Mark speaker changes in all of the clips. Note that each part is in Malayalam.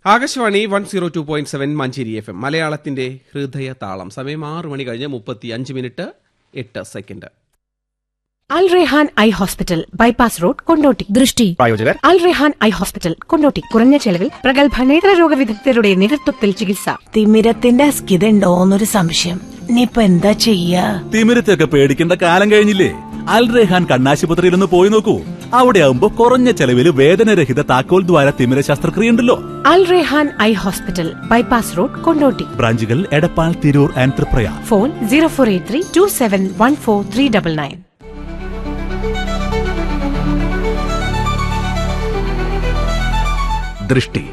Speaker 1: Akashvani one zero two point seven Manjeri F M മലയാളത്തിന്റെ ഹൃദയ താളം സമയം ആറ് മണി കഴിഞ്ഞ് മുപ്പത്തി അഞ്ച് മിനിറ്റ് എട്ട് second
Speaker 2: Al Rehan eye hospital bypass road Kondotty
Speaker 3: ദൃഷ്ടി
Speaker 4: പ്രായോജകർ
Speaker 2: അൽ റെഹാൻ ഐ ഹോസ്പിറ്റൽ കൊണ്ടോട്ടി കുറഞ്ഞ ചെലവിൽ പ്രഗത്ഭ നേത്രരോഗ വിദഗ്ധരുടെ നേതൃത്വത്തിൽ ചികിത്സ
Speaker 3: തിമിരത്തിന്റെ അസ്കിതണ്ടോന്നൊരു സംശയം ഇനിയിപ്പൊ എന്താ ചെയ്യാ
Speaker 5: തിമിരത്തൊക്കെ പേടിക്കേണ്ട കാലം കഴിഞ്ഞില്ലേ അൽ റെഹാൻ കണ്ണാശുപത്രിയിൽ ഒന്ന് പോയി നോക്കൂ അവിടെ ആവുമ്പോ കുറഞ്ഞ ചെലവിൽ വേദനരഹിത താക്കോൽ ദ്വാര തിമിര ശസ്ത്രക്രിയ ഉണ്ടല്ലോ
Speaker 2: Al Rehan eye hospital bypass road Kondotty
Speaker 5: ബ്രാഞ്ചുകൾ Edappal Tirur and Triprayar
Speaker 2: phone zero four eight three two seven one four three double nine
Speaker 4: ദൃഷ്ടി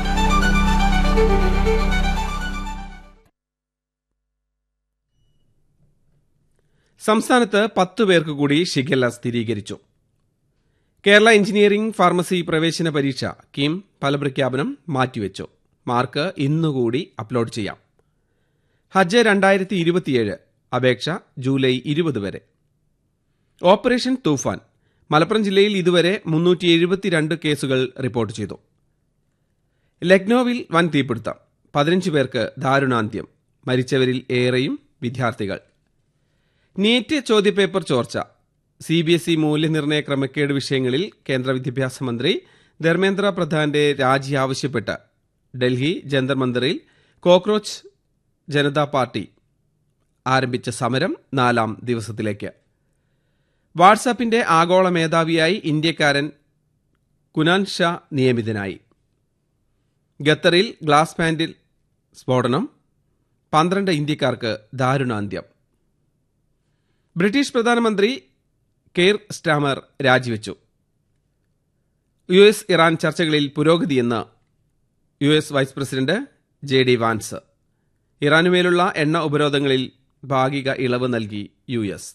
Speaker 1: സംസ്ഥാനത്ത് പത്ത് പേർക്ക് കൂടി ഷിഗല്ല സ്ഥിരീകരിച്ചു കേരള എഞ്ചിനീയറിംഗ് ഫാർമസി പ്രവേശന പരീക്ഷ കീം ഫലപ്രഖ്യാപനം മാറ്റിവെച്ചു മാർക്ക് ഇന്നുകൂടി അപ്ലോഡ് ചെയ്യാം ഹജ്ജ് രണ്ടായിരത്തി ഇരുപത്തിയേഴ് അപേക്ഷ ജൂലൈ ഇരുപത് വരെ ഓപ്പറേഷൻ തൂഫാൻ മലപ്പുറം ജില്ലയിൽ ഇതുവരെ മുന്നൂറ്റി എഴുപത്തിരണ്ട് കേസുകൾ റിപ്പോർട്ട് ചെയ്തു ലക്നൌവിൽ വൻ തീപിടുത്തം പതിനഞ്ച് പേർക്ക് ദാരുണാന്ത്യം മരിച്ചവരിൽ ഏറെയും വിദ്യാർത്ഥികൾ നീറ്റ് ചോദ്യപേപ്പർ ചോർച്ച സി ബി എസ് ഇ മൂല്യനിർണ്ണയ ക്രമക്കേട് വിഷയങ്ങളിൽ കേന്ദ്ര വിദ്യാഭ്യാസ മന്ത്രി ധർമ്മേന്ദ്ര പ്രധാന്റെ രാജി ആവശ്യപ്പെട്ട് ഡൽഹി ജന്തർ മന്ദിറിൽ കോക്രോച്ച് ജനതാ പാർട്ടി ആരംഭിച്ച സമരം നാലാം ദിവസത്തിലേക്ക് വാട്സാപ്പിന്റെ ആഗോള മേധാവിയായി ഇന്ത്യക്കാരൻ കുനാൻ ഷാ നിയമിതനായി ഖത്തറിൽ ഗ്ലാസ് പാൻഡിൽ സ്ഫോടനം പന്ത്രണ്ട് ഇന്ത്യക്കാർക്ക് ദാരുണാന്ത്യം ബ്രിട്ടീഷ് പ്രധാനമന്ത്രി കെയർ സ്റ്റാമർ രാജിവെച്ചു യു എസ് ഇറാൻ ചർച്ചകളിൽ പുരോഗതിയെന്ന് U S vice president J D Vance ഇറാനുമേലുള്ള എണ്ണ ഉപരോധങ്ങളിൽ ഭാഗിക ഇളവ് നൽകി യു എസ്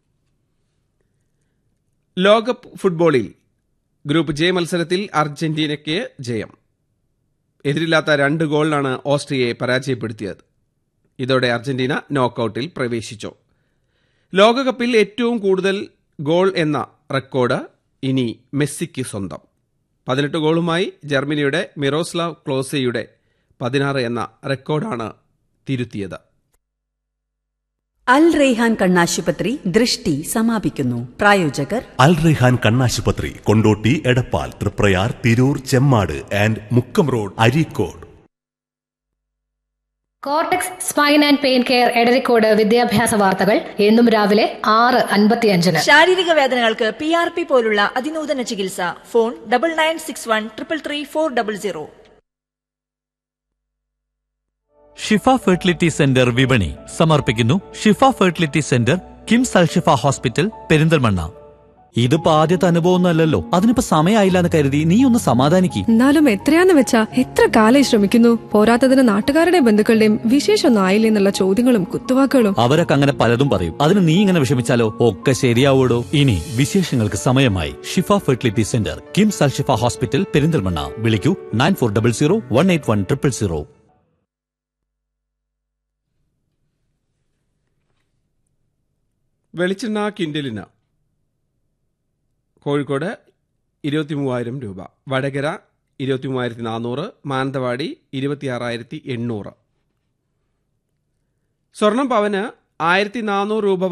Speaker 1: ലോകകപ്പ് ഫുട്ബോളിൽ ഗ്രൂപ്പ് ജെ മത്സരത്തിൽ അർജന്റീനയ്ക്ക് ജയം എതിരില്ലാത്ത രണ്ട് ഗോളിനാണ് ഓസ്ട്രിയയെ പരാജയപ്പെടുത്തിയത് ഇതോടെ അർജന്റീന നോക്കൌട്ടിൽ പ്രവേശിച്ചു ലോകകപ്പിൽ ഏറ്റവും കൂടുതൽ ഗോൾ എന്ന റെക്കോർഡ് ഇനി മെസ്സിക്ക് സ്വന്തം പതിനെട്ട് ഗോളുമായി ജർമ്മനിയുടെ മിറോസ്ലാവ് ക്ലോസയുടെ പതിനാറ് എന്ന റെക്കോർഡാണ് തിരുത്തിയത്
Speaker 6: അൽ റെയ്ഹാൻ കണ്ണാശുപത്രി ദൃഷ്ടി സമാപിക്കുന്നു പ്രായോജകർ
Speaker 5: അൽ റെഹാൻ കണ്ണാശുപത്രി Kondotty Edappal Triprayar Tirur Chemmad and Mukkam road Areekode
Speaker 7: cortex spine and pain care Edarikode വിദ്യാഭ്യാസ വാർത്തകൾ എന്നും രാവിലെ ആറ് അൻപത്തിയഞ്ചിന്
Speaker 8: ശാരീരിക വേദനകൾക്ക് പി ആർ പി പോലുള്ള അതിനൂതന ചികിത്സ phone double nine six one triple three four double zero
Speaker 9: Shifa fertility centre വിപണി സമർപ്പിക്കുന്നു Shifa fertility centre KIMS Alshifa hospital Perinthalmanna ഇതിപ്പോ ആദ്യത്തെ അനുഭവമൊന്നുമല്ലല്ലോ അതിനിപ്പോ സമയമായില്ല എന്ന് കരുതി നീ ഒന്ന് സമാധാനിക്ക്
Speaker 10: എന്നാലും എത്രയാന്ന് വെച്ചാ എത്ര കാലായി ശ്രമിക്കുന്നു പോരാത്തതിന് നാട്ടുകാരുടെയും ബന്ധുക്കളുടെയും വിശേഷമൊന്നും ആയില്ലേ എന്നുള്ള ചോദ്യങ്ങളും കുത്തുവാക്കുകളും
Speaker 9: അവരൊക്കെ അങ്ങനെ പലതും പറയും അതിന് നീ ഇങ്ങനെ വിഷമിച്ചാലോ ഒക്കെ ശരിയാവൂടോ ഇനി വിശേഷങ്ങൾക്ക് സമയമായി Shifa fertility centre KIMS Alshifa hospital Perinthalmanna വിളിക്കൂ nine four double zero one eight one triple zero
Speaker 1: വെളിച്ചെണ്ണ കിൻഡലിന് കോഴിക്കോട് ഇരുപത്തി മൂവായിരം രൂപ വടകര ഇരുപത്തി മൂവായിരത്തി നാനൂറ് മാനന്തവാടി ഇരുപത്തിയാറായിരത്തി എണ്ണൂറ് സ്വർണം പവന് ആയിരത്തി നാനൂറ് രൂപ